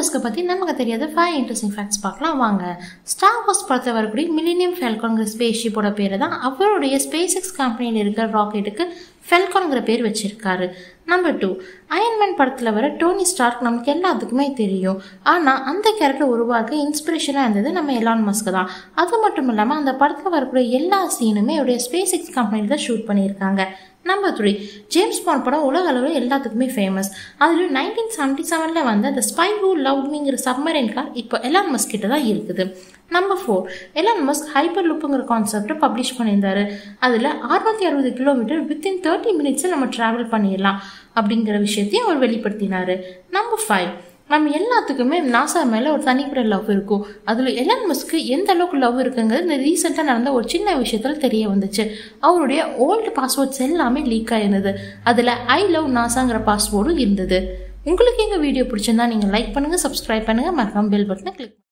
மஸ்கை பற்றி நமக்கு தெரியாத ஃபைவ் இன்ட்ரெஸ்டிங் ஃபேக்ட்ஸ் பார்க்கலாம் வாங்க ஸ்டார் வார்ஸ் படத்தில் வரக்கூடிய மில்லினியம் ஃபெல்கான்கிற ஸ்பேஸ் ஷிப்போட பேரை தான் அவருடைய ஸ்பேஸ் எக்ஸ் கம்பெனியில் இருக்கிற ராக்கெட்டுக்கு ஃபெல்கான்கிற பேர் வச்சிருக்காரு நம்பர் டூ அயன்மேன் படத்தில் வர டோனி ஸ்டார்க் நமக்கு எல்லாத்துக்குமே தெரியும் ஆனால் அந்த கேரக்டர் உருவாக்க இன்ஸ்பிரேஷனாக இருந்தது நம்ம எலான் மஸ்க் தான் அது மட்டும் இல்லாமல் அந்த படத்தில் வரக்கூடிய எல்லா சீனுமே அவருடைய ஸ்பேஸ் எக்ஸ் கம்பெனியில் தான் ஷூட் பண்ணியிருக்காங்க நம்பர் த்ரீ ஜேம்ஸ் பாண்ட் படம் உலக அளவில் எல்லாத்துக்குமே ஃபேமஸ் அதில் நைன்டீன் செவன்டி செவனில் வந்து அந்த ஸ்பை ஹூ லவ் மீங்கிற சப்மரைன் கார் இப்போ எலான் மஸ்க் கிட்ட தான் இருக்குது number four Elon Musk hyper லுப்புங்கிற கான்செப்டை பப்ளிஷ் பண்ணியிருந்தாரு அதில் அறுநூத்தி அறுபது கிலோமீட்டர் வித்தின் தேர்ட்டி மினிட்ஸில் நம்ம ட்ராவல் பண்ணிடலாம் அப்படிங்கிற விஷயத்தையும் அவர் வெளிப்படுத்தினார் நம்பர் ஃபைவ் நம்ம எல்லாத்துக்குமே நாசா மேலே ஒரு தனிப்பட்ட லவ் இருக்கும் அதில் எலன் மஸ்க்கு எந்த அளவுக்கு லவ் இருக்குங்கிறது இந்த ரீசெண்டாக நடந்த ஒரு சின்ன விஷயத்தில் தெரிய வந்துச்சு அவருடைய ஓல்டு பாஸ்வேர்ட்ஸ் எல்லாமே லீக் ஆயிருந்தது அதில் ஐ லவ் நாசாங்கிற பாஸ்வேர்டும் இருந்தது உங்களுக்கு எங்கள் வீடியோ பிடிச்சிருந்தா நீங்கள் லைக் பண்ணுங்கள் சப்ஸ்கிரைப் பண்ணுங்கள் மறக்காம பெல் பட்டனை கிளிக்